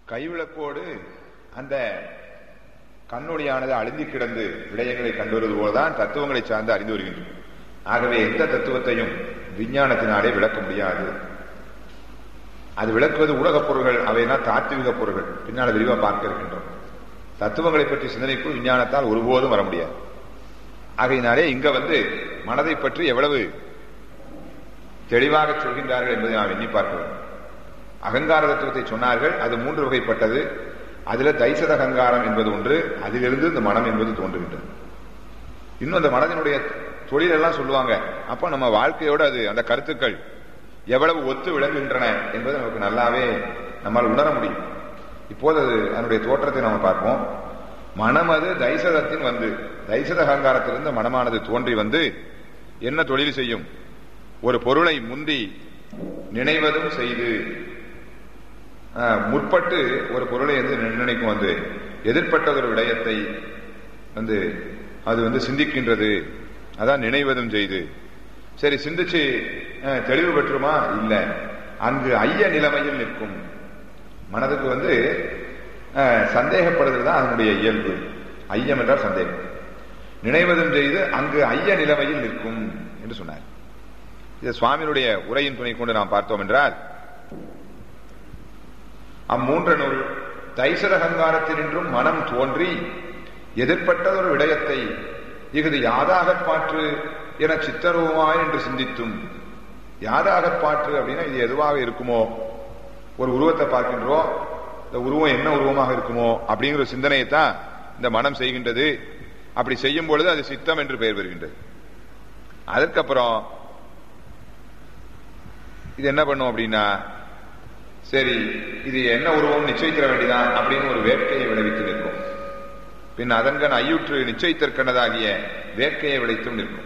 கைவிளக்கோடு அந்த கண்ணொளியானது அழிந்து கிடந்து விடயங்களை கண்டு வருவது போலதான் தத்துவங்களை சார்ந்து அறிந்து வருகின்றோம் ஆகவே எந்த தத்துவத்தையும் விஞ்ஞானத்தினாலே விளக்க முடியாது அது விளக்குவது உலகப் பொருள்கள் அவைனா தாத்விக பொருள்கள் பின்னால் விரிவா பார்க்க இருக்கின்றோம் தத்துவங்களை பற்றி சிந்தனைக்குள் விஞ்ஞானத்தால் ஒருபோதும் வர முடியாது ஆகையினாலே இங்க வந்து மனதை பற்றி எவ்வளவு தெளிவாக சொல்கின்றார்கள் என்பதை நாம் எண்ணி பார்க்க வேண்டும் அகங்கார தத்துவத்தை சொன்னார்கள் அது மூன்று வகைப்பட்டது அதுல தைசத அகங்காரம் என்பது ஒன்று அதிலிருந்து இந்த மனம் என்பது தோன்றுகின்றது இன்னும் அந்த மனதினுடைய தொழில் எல்லாம் சொல்லுவாங்க அப்ப நம்ம வாழ்க்கையோட அது அந்த கருத்துக்கள் எவ்வளவு ஒத்து விளங்குகின்றன என்பது நமக்கு நல்லாவே நம்மால் உணர முடியும் இப்போது அது அதனுடைய தோற்றத்தை நம்ம பார்ப்போம் மனம் அது தைசதத்தின் வந்து தைசத அகங்காரத்திலிருந்து மனமானது தோன்றி வந்து என்ன தொழில் செய்யும் ஒரு பொருளை முந்தி நினைவதும் செய்து முற்பட்டு ஒரு பொருளை வந்து நிர்ணயிக்கும் வந்து எதிர்பட்ட ஒரு விடயத்தை வந்து அது வந்து சிந்திக்கின்றது அதான் நினைவதும் செய்து சரி சிந்திச்சு தெளிவு பெற்றுமா இல்ல அங்கு ஐய நிலைமையில் நிற்கும் மனதுக்கு வந்து சந்தேகப்படுதல் தான் அதனுடைய இயல்பு ஐயம் என்றால் சந்தேகம் நினைவதும் செய்து அங்கு ஐய நிலைமையில் நிற்கும் என்று சொன்னார் இது சுவாமியினுடைய உரையின் துணை கொண்டு நாம் பார்த்தோம் என்றால் அம்மூன்ற நூல் தைசரகங்காரத்தினின்றும் மனம் தோன்றி எதிர்பட்டதொரு விடயத்தை இஃது யாதாகப் பாற்று என சித்தருவமாய் என்று சிந்தித்தும் யாதாகப் பாற்று அப்படின்னா இது எதுவாக இருக்குமோ ஒரு உருவத்தை பார்க்கின்றோம் இந்த உருவம் என்ன உருவமாக இருக்குமோ அப்படிங்கிற சிந்தனையை தான் இந்த மனம் செய்கின்றது அப்படி செய்யும் பொழுது அது சித்தம் என்று பெயர் பெறுகின்றது அதற்கப்புறம் இது என்ன பண்ணும் அப்படின்னா சரி இது என்ன உருவம் நிச்சயிக்கிற வேண்டிதான் அப்படின்னு ஒரு வேட்கையை விளைவித்து நிற்கும் பின் அதன்கண் ஐயுற்று நிச்சயித்திருக்கின்றதாகிய வேட்கையை விளைத்தும் நிற்கும்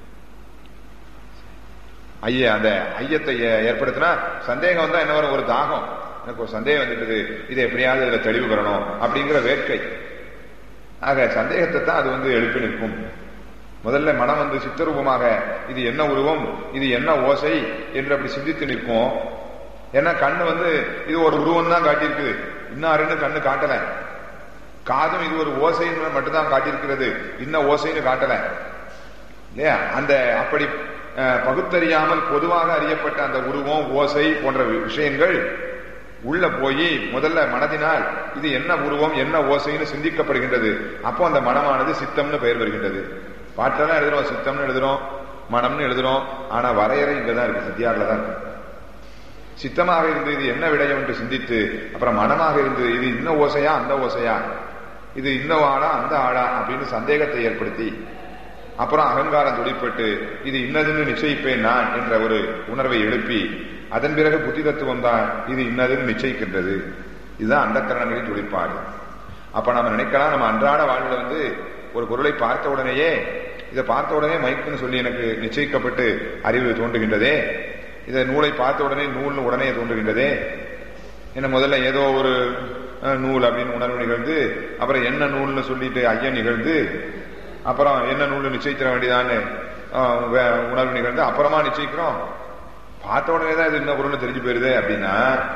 ஐய அந்த ஐயத்தை ஏற்படுத்தினா சந்தேகம் வந்தா என்ன வரும் ஒரு தாகம் எனக்கு ஒரு சந்தேகம் வந்துட்டு இதை எப்படியாவது இதுல தெளிவு பெறணும் அப்படிங்கிற வேட்கை ஆக சந்தேகத்தை தான் அது வந்து எழுப்பி நிற்கும் முதல்ல மனம் வந்து சித்தரூபமாக இது என்ன உருவம் இது என்ன ஓசை என்று அப்படி சிந்தித்து நிற்கும் ஏன்னா கண்ணு வந்து இது ஒரு உருவம் தான் காட்டியிருக்குது இன்னாருன்னு கண்ணு காட்டல காதும் இது ஒரு ஓசைன்னு மட்டும்தான் காட்டியிருக்கிறது இன்ன ஓசைன்னு காட்டல இல்லையா அந்த அப்படி பகுத்தறியாமல் பொதுவாக அறியப்பட்ட அந்த உருவம் ஓசை போன்ற விஷயங்கள் உள்ள போய் முதல்ல மனதினால் இது என்ன உருவம் என்ன ஓசைன்னு சிந்திக்கப்படுகின்றது அப்போ அந்த மனமானது சித்தம்னு பெயர் வருகின்றது பாட்டெல்லாம் எழுதுறோம் சித்தம்னு எழுதுறோம் மனம்னு எழுதுறோம் ஆனா வரையறை இங்கதான் இருக்கு சத்தியாரில் தான் இருக்கு சித்தமாக இருந்து இது என்ன விடயம் என்று சிந்தித்து அப்புறம் மனமாக இருந்து இது இந்த ஓசையா அந்த ஓசையா இது இந்த ஆளா அந்த ஆளா அப்படின்னு சந்தேகத்தை ஏற்படுத்தி அப்புறம் அகங்காரம் துடிப்பட்டு இது இன்னதுன்னு நிச்சயிப்பேன் நான் என்ற ஒரு உணர்வை எழுப்பி அதன் பிறகு புத்தி தத்துவம் தான் இது இன்னதுன்னு நிச்சயிக்கின்றது இதுதான் அந்த கரணங்களின் துடிப்பாடு அப்ப நம்ம நினைக்கலாம் நம்ம அன்றாட வாழ்வில் வந்து ஒரு பொருளை பார்த்த உடனேயே இதை பார்த்த உடனே மைக்குன்னு சொல்லி எனக்கு நிச்சயிக்கப்பட்டு அறிவு தோன்றுகின்றதே இதை நூலை பார்த்த உடனே நூல்னு உடனே தோன்றுகின்றதே என்ன முதல்ல ஏதோ ஒரு நூல் அப்படின்னு உணர்வு நிகழ்ந்து அப்புறம் என்ன நூல்னு சொல்லிட்டு ஐயன் நிகழ்ந்து அப்புறம் என்ன நூல் நிச்சயித்திர வேண்டியதான்னு உணர்வு நிகழ்ந்து அப்புறமா நிச்சயிக்கிறோம் பார்த்த உடனே தான் இது என்ன பொருள்னு தெரிஞ்சு போயிருது அப்படின்னா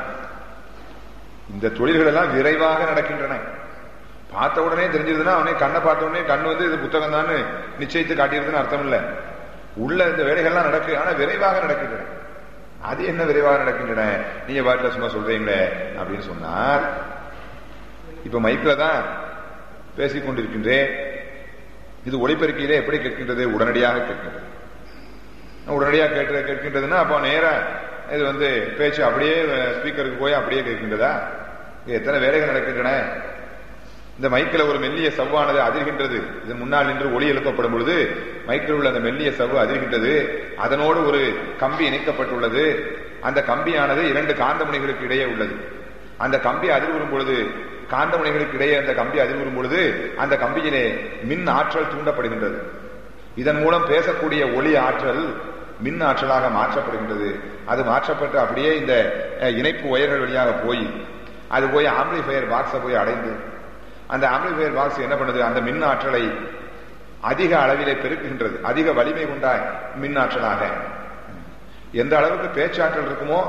இந்த தொழில்கள் எல்லாம் விரைவாக நடக்கின்றன பார்த்த உடனே தெரிஞ்சதுன்னா அவனே கண்ணை பார்த்த உடனே கண் வந்து இது புத்தகம் தான் நிச்சயித்து காட்டியிருதுன்னு அர்த்தம் இல்லை உள்ள இந்த வேலைகள்லாம் நடக்கு ஆனா விரைவாக நடக்கின்றன அது என்ன விரைவாக நடக்கின்றன நீங்க பாட்டில சும்மா சொல்றீங்களே அப்படின்னு சொன்னார் இப்ப மைக்கில் தான் பேசிக் கொண்டிருக்கின்றேன் இது ஒளிபெருக்கையிலே எப்படி கேட்கின்றது உடனடியாக கேட்கின்றது உடனடியாக கேட்டு கேட்கின்றதுன்னா அப்போ நேர இது வந்து பேச்சு அப்படியே ஸ்பீக்கருக்கு போய் அப்படியே கேட்கின்றதா எத்தனை வேலைகள் நடக்கின்றன இந்த மைக்கில் ஒரு மெல்லிய சவ்வானது அதிர்கின்றது இது முன்னால் நின்று ஒளி எழுப்பப்படும் பொழுது மைக்கில் உள்ள அந்த மெல்லிய சவ்வு அதிர்கின்றது அதனோடு ஒரு கம்பி இணைக்கப்பட்டுள்ளது அந்த கம்பியானது இரண்டு காந்தமுனைகளுக்கு இடையே உள்ளது அந்த கம்பி அதிர்வுறும் பொழுது காந்தமுனைகளுக்கு இடையே அந்த கம்பி அதிர்வுறும் பொழுது அந்த கம்பியிலே மின் ஆற்றல் தூண்டப்படுகின்றது இதன் மூலம் பேசக்கூடிய ஒளி ஆற்றல் மின் ஆற்றலாக மாற்றப்படுகின்றது அது மாற்றப்பட்டு அப்படியே இந்த இணைப்பு ஒயர்கள் வழியாக போய் அது போய் ஆம்பிளிஃபயர் பாக்ஸை போய் அடைந்து அந்த ஆம்பிளிஃபயர் பாக்ஸ் என்ன பண்ணுது அந்த மின் ஆற்றலை அதிக அளவிலே பெருக்குகின்றது அதிக வலிமை கொண்ட மின் ஆற்றலாக எந்த அளவுக்கு பேச்சாற்றல் இருக்குமோ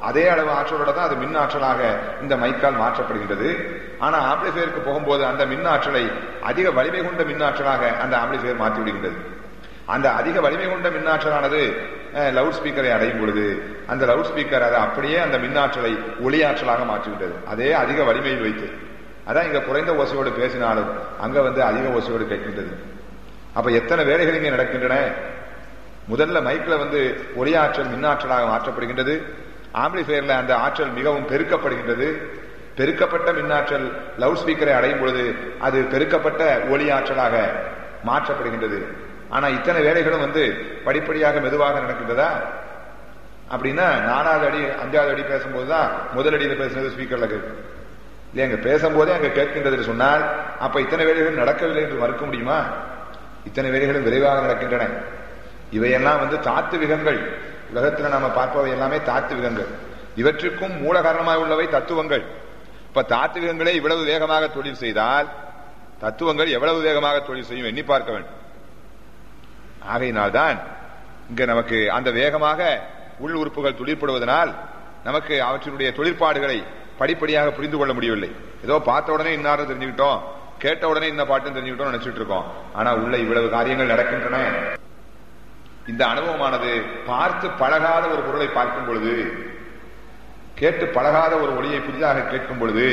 அதே அளவு ஆற்றலோட தான் அது மின் ஆற்றலாக இந்த மைக்கால் மாற்றப்படுகின்றது ஆனா ஆம்பிளிஃபயருக்கு போகும்போது அந்த மின் ஆற்றலை அதிக வலிமை கொண்ட மின் ஆற்றலாக அந்த ஆம்பிளிஃபயர் மாற்றி விடுகின்றது அந்த அதிக வலிமை கொண்ட மின்னாற்றலானது லவுட் ஸ்பீக்கரை அடையும் பொழுது அந்த லவுட் ஸ்பீக்கர் அதை அப்படியே அந்த மின்னாற்றலை ஒளி ஆற்றலாக மாற்றிவிட்டது அதே அதிக வலிமையில் வைத்து அதான் இங்க குறைந்த ஓசையோடு பேசினாலும் அங்க வந்து அதிக ஓசையோடு கேட்கின்றது அப்ப எத்தனை வேலைகள் இங்கே நடக்கின்றன முதல்ல மைக்ல வந்து ஒளியாற்றல் மின்னாற்றலாக மாற்றப்படுகின்றது ஆம்பிளிஃபயர்ல அந்த ஆற்றல் மிகவும் பெருக்கப்படுகின்றது பெருக்கப்பட்ட மின்னாற்றல் லவுட் ஸ்பீக்கரை அடையும் பொழுது அது பெருக்கப்பட்ட ஒளி ஆற்றலாக மாற்றப்படுகின்றது ஆனா இத்தனை வேலைகளும் வந்து படிப்படியாக மெதுவாக நடக்கின்றதா அப்படின்னா நாலாவது அடி அஞ்சாவது அடி பேசும்போதுதான் முதல் அடியில் பேசுறது ஸ்பீக்கர்ல கேட்கும் இல்லையா அங்க பேசும்போதே அங்க கேட்கின்றது சொன்னால் அப்ப இத்தனை வேலைகள் நடக்கவில்லை என்று மறுக்க முடியுமா இத்தனை வேலைகளும் விரைவாக நடக்கின்றன இவையெல்லாம் வந்து தாத்துவிகங்கள் உலகத்துல நாம பார்ப்பவை எல்லாமே தாத்துவிகங்கள் இவற்றுக்கும் மூல காரணமாக உள்ளவை தத்துவங்கள் இப்ப தாத்துவிகங்களே இவ்வளவு வேகமாக தொழில் செய்தால் தத்துவங்கள் எவ்வளவு வேகமாக தொழில் செய்யும் எண்ணி பார்க்க வேண்டும் ஆகையினால்தான் இங்க நமக்கு அந்த வேகமாக உள் உறுப்புகள் தொழிற்படுவதனால் நமக்கு அவற்றினுடைய தொழிற்பாடுகளை படிப்படியாக புரிந்து கொள்ள முடியவில்லை ஏதோ பார்த்த உடனே இன்னாரும் தெரிஞ்சுக்கிட்டோம் கேட்ட உடனே இந்த பாட்டும் தெரிஞ்சுக்கிட்டோம் நினைச்சிட்டு இருக்கோம் ஆனா உள்ள இவ்வளவு காரியங்கள் நடக்கின்றன இந்த அனுபவமானது பார்த்து பழகாத ஒரு பொருளை பார்க்கும் பொழுது கேட்டு பழகாத ஒரு ஒளியை புதிதாக கேட்கும் பொழுது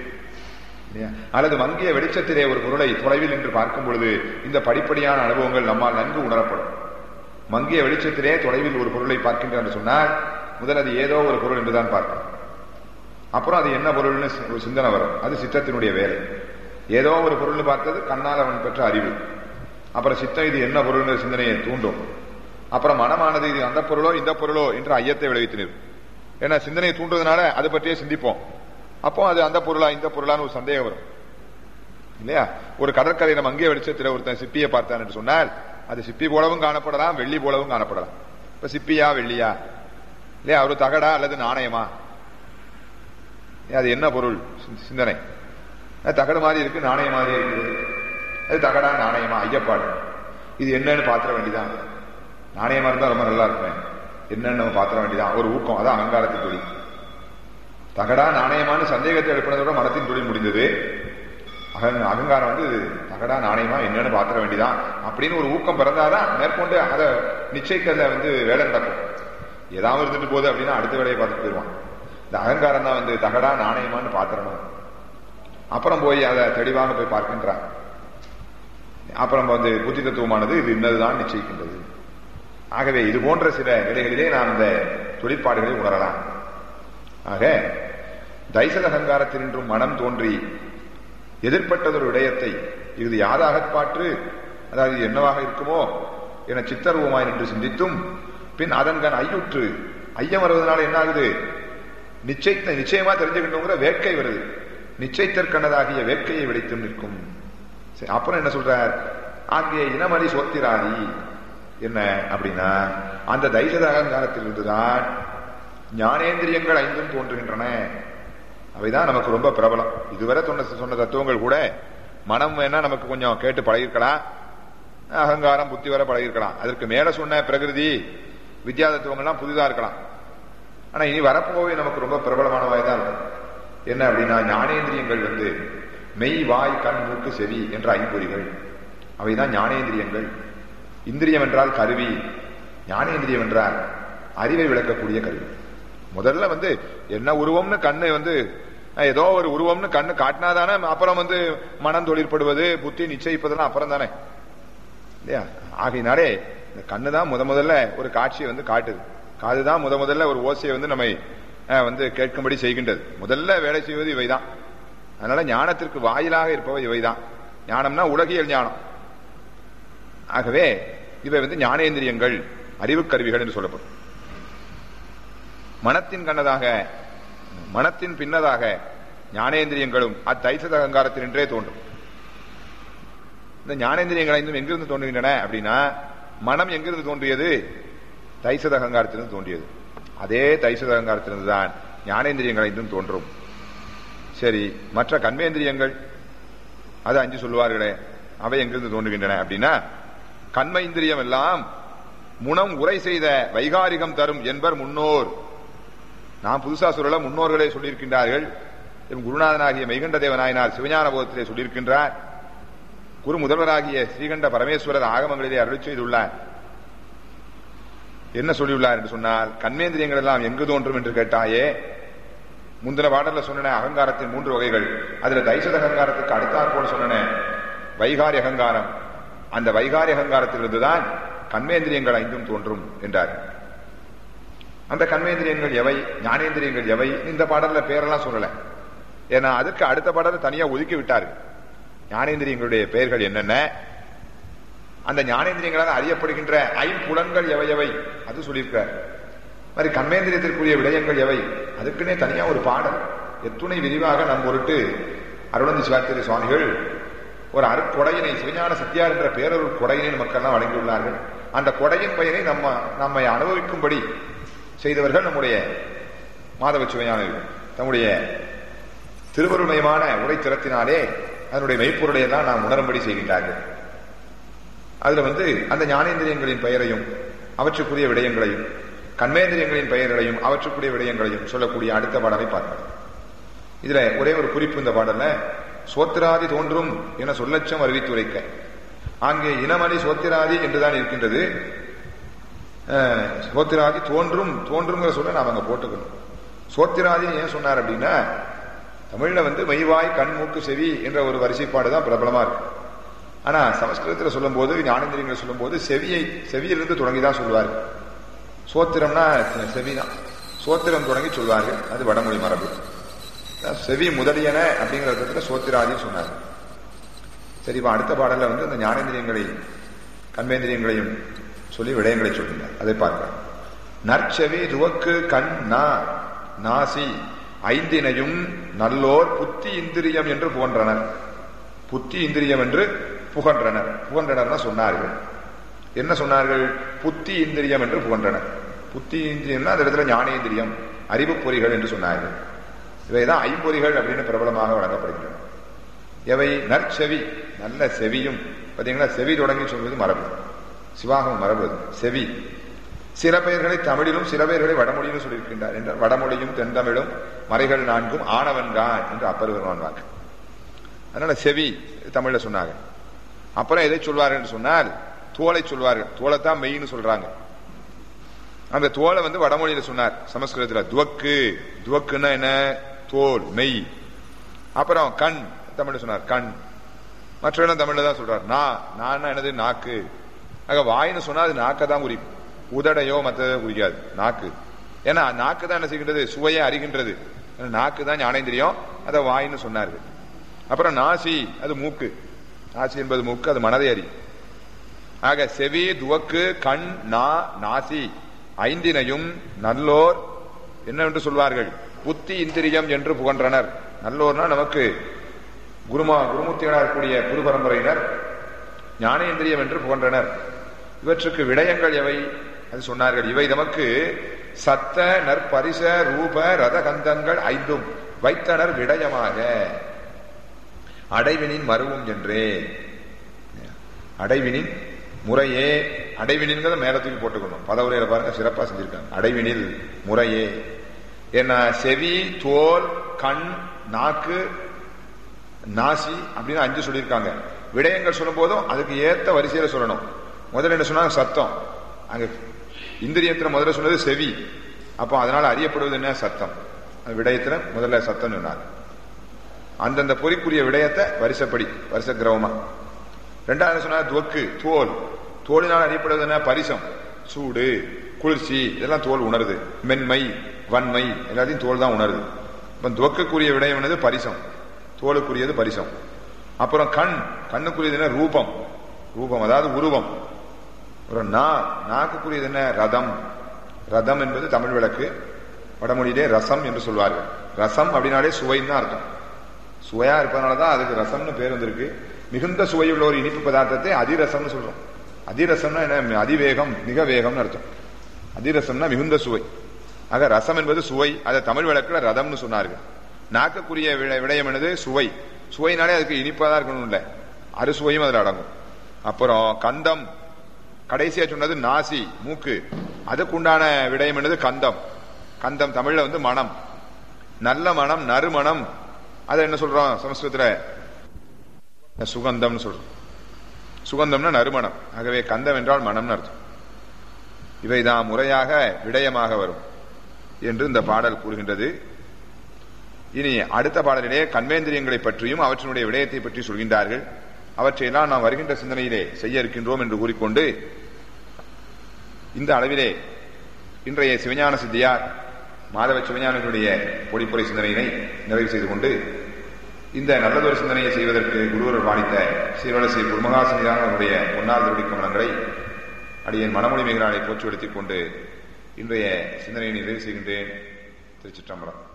அல்லது மங்கிய வெளிச்சத்திலே ஒரு பொருளை தொலைவில் நின்று பார்க்கும் பொழுது இந்த படிப்படியான அனுபவங்கள் நம்மால் நன்கு உணரப்படும் மங்கிய வெளிச்சத்திலே தொலைவில் ஒரு பொருளை பார்க்கின்ற என்று சொன்னால் முதல் அது ஏதோ ஒரு பொருள் என்றுதான் பார்க்கும் அப்புறம் அது என்ன பொருள்னு ஒரு சிந்தனை வரும் அது சித்தத்தினுடைய வேலை ஏதோ ஒரு பொருள்னு பார்த்தது கண்ணால் அவன் பெற்ற அறிவு அப்புறம் சித்தம் இது என்ன பொருள்னு சிந்தனையை தூண்டும் அப்புறம் மனமானது இது அந்த பொருளோ இந்த பொருளோ என்று ஐயத்தை விளைவித்து நிற்கும் ஏன்னா சிந்தனையை தூண்டுறதுனால அதை பற்றியே சிந்திப்போம் அப்போ அது அந்த பொருளா இந்த பொருளான்னு ஒரு சந்தேகம் வரும் இல்லையா ஒரு கடற்கரையில மங்கிய வெளிச்சத்தில் ஒருத்தன் சிப்பியை பார்த்தான் என்று சொன்னால் அது சிப்பி போலவும் காணப்படலாம் வெள்ளி போலவும் காணப்படலாம் இப்ப சிப்பியா வெள்ளியா இல்லையா ஒரு தகடா அல்லது நாணயமா அது என்ன பொருள் சிந்தனை தகடு மாதிரி இருக்கு நாணயம் மாதிரி இருக்குது அது தகடா நாணயமா ஐயப்பாடு இது என்னன்னு பாத்திர வேண்டிதான் நாணயமா இருந்தா ரொம்ப நல்லா இருப்பேன் என்னன்னு நம்ம பாத்திர வேண்டியதான் ஒரு ஊக்கம் அதான் அகங்காரத்தின் தொழில் தகடா நாணயமான சந்தேகத்தை எழுப்பினதோட மனத்தின் தொழில் முடிந்தது அகங்காரம் வந்து தகடா நாணயமா என்னன்னு பாத்திர வேண்டியதான் அப்படின்னு ஒரு ஊக்கம் பிறந்தாதான் மேற்கொண்டு அதை நிச்சயிக்கிறத வந்து வேலை நடக்கும் ஏதாவது இருந்துட்டு போகுது அப்படின்னா அடுத்த வேலையை பார்த்துட்டு போயிடுவான் இந்த அகங்காரம் தான் வந்து தகடா நாணயமான்னு பாத்திரணும் அப்புறம் போய் அதை தெளிவாக போய் பார்க்கின்றான் அப்புறம் வந்து புத்தி தத்துவமானது இது இன்னதுதான் நிச்சயிக்கின்றது ஆகவே இது போன்ற சில நிலைகளிலே நாம் இந்த தொழிற்பாடுகளை உணரலாம் ஆக தைசத அகங்காரத்தினின்றும் மனம் தோன்றி எதிர்பட்டதொரு விடயத்தை இது யாதாகப்பாற்று அதாவது என்னவாக இருக்குமோ என சித்தருவமாய் நின்று சிந்தித்தும் பின் அதன்கண் ஐயுற்று ஐயம் வருவதனால என்ன ஆகுது நிச்சயித்த நிச்சயமா தெரிஞ்சுக்கணுங்கிற வேட்கை வருது நிச்சயத்திற்கனதாகிய வேட்கையை விளைத்தும் நிற்கும் அப்புறம் என்ன சொல்றார் அங்கே இனமணி சோத்திராதி என்ன அப்படின்னா அந்த தைசத அகங்காரத்தில் இருந்துதான் ஞானேந்திரியங்கள் ஐந்தும் தோன்றுகின்றன அவைதான் நமக்கு ரொம்ப பிரபலம் இதுவரை சொன்ன சொன்ன தத்துவங்கள் கூட மனம் வேணா நமக்கு கொஞ்சம் கேட்டு பழகிருக்கலாம் அகங்காரம் புத்தி வர பழகிருக்கலாம் அதற்கு மேல சொன்ன பிரகிருதி வித்யா தத்துவங்கள்லாம் புதிதா இருக்கலாம் ஆனா இனி வரப்போவே நமக்கு ரொம்ப பிரபலமானவாய் தான் இருக்கும் என்ன அப்படின்னா ஞானேந்திரியங்கள் வந்து மெய் வாய் கண் மூக்கு செவி என்ற ஐம்பொறிகள் அவைதான் ஞானேந்திரியங்கள் இந்திரியம் என்றால் கருவி ஞானேந்திரியம் என்றால் அறிவை விளக்கக்கூடிய கருவி முதல்ல வந்து என்ன உருவம்னு கண்ணு வந்து ஏதோ ஒரு உருவம்னு கண்ணு காட்டினாதானே அப்புறம் வந்து மனம் தொழிற்படுவது புத்தி நிச்சயிப்பதெல்லாம் அப்புறம் தானே இல்லையா ஆகையினாலே இந்த கண்ணு தான் முத முதல்ல ஒரு காட்சியை வந்து காட்டுது காதுதான் முத முதல்ல ஒரு ஓசையை வந்து நம்மை வந்து கேட்கும்படி செய்கின்றது முதல்ல வேலை செய்வது இவைதான் அதனால ஞானத்திற்கு வாயிலாக இருப்பவை இவைதான் ஞானம்னா உலகியல் ஞானம் ஆகவே இவை வந்து ஞானேந்திரியங்கள் அறிவு கருவிகள் என்று சொல்லப்படும் மனத்தின் கண்ணதாக மனத்தின் பின்னதாக ஞானேந்திரியங்களும் அத்தைசத அகங்காரத்தினின்றே தோன்றும் இந்த ஞானேந்திரியங்கள் ஐந்தும் எங்கிருந்து தோன்றுகின்றன அப்படின்னா மனம் எங்கிருந்து தோன்றியது தைசத அகங்காரத்திலிருந்து தோன்றியது அதே தைசத அகங்காரத்திலிருந்து தான் ஞானேந்திரியங்கள் ஐந்தும் தோன்றும் சரி மற்ற கண்மேந்திரியங்கள் அது அஞ்சு சொல்லுவார்களே அவை எங்கிருந்து தோன்றுகின்றன அப்படின்னா கண்ம இந்திரியம் எல்லாம் முனம் உரை செய்த வைகாரிகம் தரும் என்பர் முன்னோர் நான் புதுசா சொல்லல முன்னோர்களே சொல்லியிருக்கின்றார்கள் என் குருநாதனாகிய மெய்கண்ட தேவநாயனார் சிவஞான போதத்திலே சொல்லியிருக்கின்றார் குரு முதல்வராகிய ஸ்ரீகண்ட பரமேஸ்வரர் ஆகமங்களிலே அருள் செய்துள்ளார் என்ன சொல்லியுள்ளார் என்று சொன்னால் கண்மேந்திரியங்கள் எல்லாம் எங்கு தோன்றும் என்று கேட்டாயே முந்தின பாடல்ல சொன்ன அகங்காரத்தின் மூன்று வகைகள் அதுல தைசத அகங்காரத்துக்கு அடுத்தாற்போல் சொன்ன வைகாரி அகங்காரம் அந்த வைகாரி அகங்காரத்திலிருந்துதான் கண்மேந்திரியங்கள் ஐந்தும் தோன்றும் என்றார் அந்த கண்மேந்திரியங்கள் எவை ஞானேந்திரியங்கள் எவை இந்த பாடல்ல பேரெல்லாம் சொல்லல ஏன்னா அதுக்கு அடுத்த பாடலை தனியா ஒதுக்கி விட்டார்கள் ஞானேந்திரியங்களுடைய பெயர்கள் என்னென்ன அந்த ஞானேந்திரியங்களால் அறியப்படுகின்ற ஐம்புலன்கள் எவை எவை அது சொல்லியிருக்கார் மாதிரி கண்மேந்திரியத்திற்குரிய விடயங்கள் எவை அதுக்குன்னே தனியா ஒரு பாடல் எத்துணை விரிவாக நம் பொருட்டு அருணந்தி சிவாச்சாரிய சுவாமிகள் ஒரு அருட்கொடையினை சிவஞான சத்தியார் என்ற பேரொரு கொடையினை நமக்கெல்லாம் வழங்கியுள்ளார்கள் அந்த கொடையின் பயனை நம்ம நம்மை அனுபவிக்கும்படி செய்தவர்கள் நம்முடைய மாதவ சிவஞானிகள் தம்முடைய திருவருமயமான உரை திறத்தினாலே அதனுடைய மெய்ப்பொருளை எல்லாம் நாம் உணரும்படி செய்கின்றார்கள் அதுல வந்து அந்த ஞானேந்திரியங்களின் பெயரையும் அவற்றுக்குரிய விடயங்களையும் கண்மேந்திரியங்களின் பெயர்களையும் அவற்றுக்குரிய விடயங்களையும் சொல்லக்கூடிய அடுத்த பாடலை பார்க்கலாம் இதுல ஒரே ஒரு குறிப்பு இந்த பாடல்ல சோத்திராதி தோன்றும் என சொல்லச்சம் அறிவித்துரைக்க அங்கே இனமணி சோத்திராதி என்றுதான் இருக்கின்றது சோத்திராதி தோன்றும் தோன்றுங்கிற சொல்ல நாம் அங்க போட்டுக்கணும் சோத்திராதி ஏன் சொன்னார் அப்படின்னா தமிழ்ல வந்து மெய்வாய் கண் மூக்கு செவி என்ற ஒரு வரிசைப்பாடு தான் பிரபலமா இருக்கு ஆனா சமஸ்கிருதத்தில் சொல்லும் போது ஞானேந்திரியங்கள் சொல்லும் போது செவியை செவியிலிருந்து தொடங்கி தான் சொல்வார்கள் சோத்திரம்னா செவிதான் சோத்திரம் தொடங்கி சொல்வார்கள் அது வடமொழி மரபு செவி முதலியன அப்படிங்கிற விதத்துல சோத்திராதின்னு சொன்னார் சரி இப்ப அடுத்த பாடல்ல வந்து இந்த ஞானேந்திரியங்களை கண்மேந்திரியங்களையும் சொல்லி விடயங்களை சொல்லுங்க அதை பார்க்கலாம் நற்செவி துவக்கு கண் நா நாசி ஐந்தினையும் நல்லோர் புத்தி இந்திரியம் என்று புகன்றனர் புத்தி இந்திரியம் என்று புகன்றனர் புகன்றனர் சொன்னார்கள் என்ன சொன்னார்கள் புத்தி இந்திரியம் என்று புகன்றனர் புத்தி இந்திரியம்னா அந்த இடத்துல ஞானேந்திரியம் அறிவு பொறிகள் என்று சொன்னார்கள் இவைதான் ஐம்பொறிகள் அப்படின்னு பிரபலமாக வழங்கப்படுகின்றன எவை நற்செவி நல்ல செவியும் பார்த்தீங்களா செவி தொடங்கி சொல்வது மரபு சிவாகம் மரபு செவி சில பெயர்களை தமிழிலும் சில பெயர்களை வடமொழியிலும் சொல்லியிருக்கின்றார் என்றால் வடமொழியும் தென்தமிழும் மறைகள் நான்கும் ஆனவன்கான் என்று அப்பருவன் வாக்கு அதனால செவி தமிழ்ல சொன்னாங்க அப்புறம் எதை சொல்வார்கள் என்று சொன்னால் தோலை சொல்வார்கள் தோலைத்தான் மெய்ன்னு சொல்றாங்க அந்த தோலை வந்து வடமொழியில சொன்னார் சமஸ்கிருதத்தில் துவக்கு துவக்குன்னா என்ன தோல் மெய் அப்புறம் கண் தமிழ்ல சொன்னார் கண் மற்ற இடம் தமிழ்ல தான் சொல்றார் நா நான் என்னது நாக்கு ஆக வாயின்னு சொன்னா அது நாக்க தான் குறிக்கும் உதடையோ மற்றதோ குறிக்காது நாக்கு ஏன்னா நாக்கு தான் என்ன செய்கின்றது சுவையை அறிகின்றது நாக்கு தான் ஞானேந்திரியம் அதை வாயின்னு சொன்னார்கள் அப்புறம் நாசி அது மூக்கு நாசி என்பது மூக்கு அது மனதை அறி ஆக செவி துவக்கு கண் நா நாசி ஐந்தினையும் நல்லோர் என்னவென்று சொல்வார்கள் புத்தி இந்திரியம் என்று புகன்றனர் நல்லோர்னா நமக்கு குருமா குருமூர்த்திகளாக இருக்கக்கூடிய குரு பரம்பரையினர் ஞானேந்திரியம் என்று புகன்றனர் இவற்றுக்கு விடயங்கள் எவை அது சொன்னார்கள் இவை நமக்கு சத்த நற்பரிச ரூப ரதகந்தங்கள் ஐந்தும் வைத்தனர் விடயமாக அடைவினின் மருவும் என்றே அடைவினின் முறையே அடைவினின்கிறத மேல தூக்கி போட்டுக்கணும் பதவுரையில பாருங்க சிறப்பா செஞ்சிருக்காங்க அடைவினில் முறையே ஏன்னா செவி தோல் கண் நாக்கு நாசி அப்படின்னு அஞ்சு சொல்லியிருக்காங்க விடயங்கள் சொல்லும் போதும் அதுக்கு ஏத்த வரிசையில சொல்லணும் முதல்ல என்ன சொன்னாங்க சத்தம் அங்க இந்திரியத்துல முதல்ல சொன்னது செவி அப்போ அதனால அறியப்படுவது என்ன சத்தம் விடயத்துல முதல்ல சத்தம் சொன்னாங்க அந்தந்த பொறிக்குரிய விடயத்தை வரிசைப்படி வருஷ கிரவமா ரெண்டாவது சொன்னா துவக்கு தோல் தோலினால் அறியப்படுவது என்ன பரிசம் சூடு குளிர்ச்சி இதெல்லாம் தோல் உணருது மென்மை வன்மை எல்லாத்தையும் தோல் தான் உணருது இப்ப துவக்கக்குரிய விடயம் என்னது பரிசம் தோலுக்குரியது பரிசம் அப்புறம் கண் கண்ணுக்குரியது என்ன ரூபம் ரூபம் அதாவது உருவம் அப்புறம் நா நாக்குக்குரியது என்ன ரதம் ரதம் என்பது தமிழ் விளக்கு வடமொழியிலே ரசம் என்று சொல்வார்கள் ரசம் அப்படின்னாலே சுவைன்னு தான் அர்த்தம் சுவையா இருப்பதனாலதான் அதுக்கு ரசம்னு பேர் வந்திருக்கு மிகுந்த சுவையுள்ள ஒரு இனிப்பு பதார்த்தத்தை அதிரசம்னு சொல்றோம் அதிரசம்னா என்ன அதிவேகம் மிக வேகம்னு அர்த்தம் அதிரசம்னா மிகுந்த சுவை ஆக ரசம் என்பது சுவை அதை தமிழ் வழக்குல ரதம்னு சொன்னார்கள் நாக்கக்குரிய விடயம் என்னது சுவை சுவைனாலே அதுக்கு இனிப்பா தான் இருக்கணும் இல்ல அறுசுவையும் அதுல அடங்கும் அப்புறம் கந்தம் கடைசியா சொன்னது நாசி மூக்கு அதுக்குண்டான விடயம் என்னது கந்தம் கந்தம் தமிழ்ல வந்து மனம் நல்ல மனம் நறுமணம் அதை என்ன சொல்றோம் சமஸ்கிருதத்துல சுகந்தம்னு சொல்றோம் சுகந்தம்னா நறுமணம் ஆகவே கந்தம் என்றால் மனம்னு அர்த்தம் இவைதான் முறையாக விடயமாக வரும் என்று இந்த பாடல் கூறுகின்றது இனி அடுத்த பாடலிலே கண்மேந்திரியங்களை பற்றியும் அவற்றினுடைய விடயத்தை பற்றி சொல்கின்றார்கள் அவற்றையெல்லாம் நாம் வருகின்ற சிந்தனையிலே செய்ய இருக்கின்றோம் என்று கூறிக்கொண்டு இந்த அளவிலே இன்றைய சிவஞான சித்தியார் மாதவ சிவஞானிகளுடைய பொடிப்புரை சிந்தனையினை நிறைவு செய்து கொண்டு இந்த நல்லதொரு சிந்தனையை செய்வதற்கு குருவர் பாடித்த சீர்வல ஸ்ரீ குருமகாசனிதான் அவருடைய பொன்னார் திருடி கமலங்களை அடியேன் மனமொழி மிகளாலை போற்றி எடுத்துக் கொண்டு இன்றைய சிந்தனையை நிறைவு செய்கின்றேன் திருச்சிற்றம்பலம்